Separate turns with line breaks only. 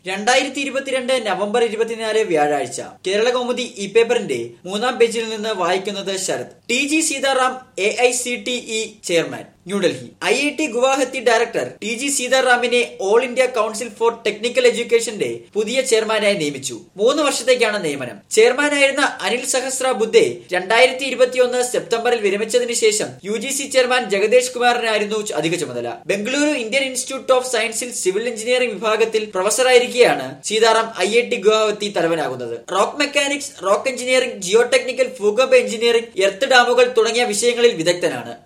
രണ്ടായിരത്തി ഇരുപത്തിരണ്ട് നവംബർ ഇരുപത്തിനാല് വ്യാഴാഴ്ച കേരള കൗമുദി ഇ പേപ്പറിന്റെ മൂന്നാം പേജിൽ നിന്ന് വായിക്കുന്നത് Sarath T G Sitharam A I C T E chairman New Delhi I I T Guwahati director T G സീതാറാമിനെ all India council for technical എഡ്യൂക്കേഷന്റെ പുതിയ ചെയർമാനായി നിയമിച്ചു മൂന്ന് വർഷത്തേക്കാണ് നിയമനം ചെയർമാനായിരുന്ന അനിൽ സഹസ്ര ബുദ്ധെ രണ്ടായിരത്തി ഇരുപത്തിയൊന്ന് സെപ്റ്റംബറിൽ വിരമിച്ചതിന് ശേഷം U G C chairman Jagadesh കുമാറിനായിരുന്നു അധിക ചുമതല ബംഗളൂരു ഇന്ത്യൻ ഇൻസ്റ്റിറ്റ്യൂട്ട് ഓഫ് സയൻസിൽ സിവിൽ എഞ്ചിനീയറിംഗ് വിഭാഗത്തിൽ പ്രൊഫസറായിരിക്കെയാണ് Sitaram I I T Guwahati തലവനാകുന്നത് rock mechanics rock engineering geotechnical ഭൂകമ്പ എഞ്ചിനീയറിംഗ് എർത്ത് ഡാമുകൾ തുടങ്ങിയ വിഷയങ്ങളിൽ വിദഗ്ധനാണ്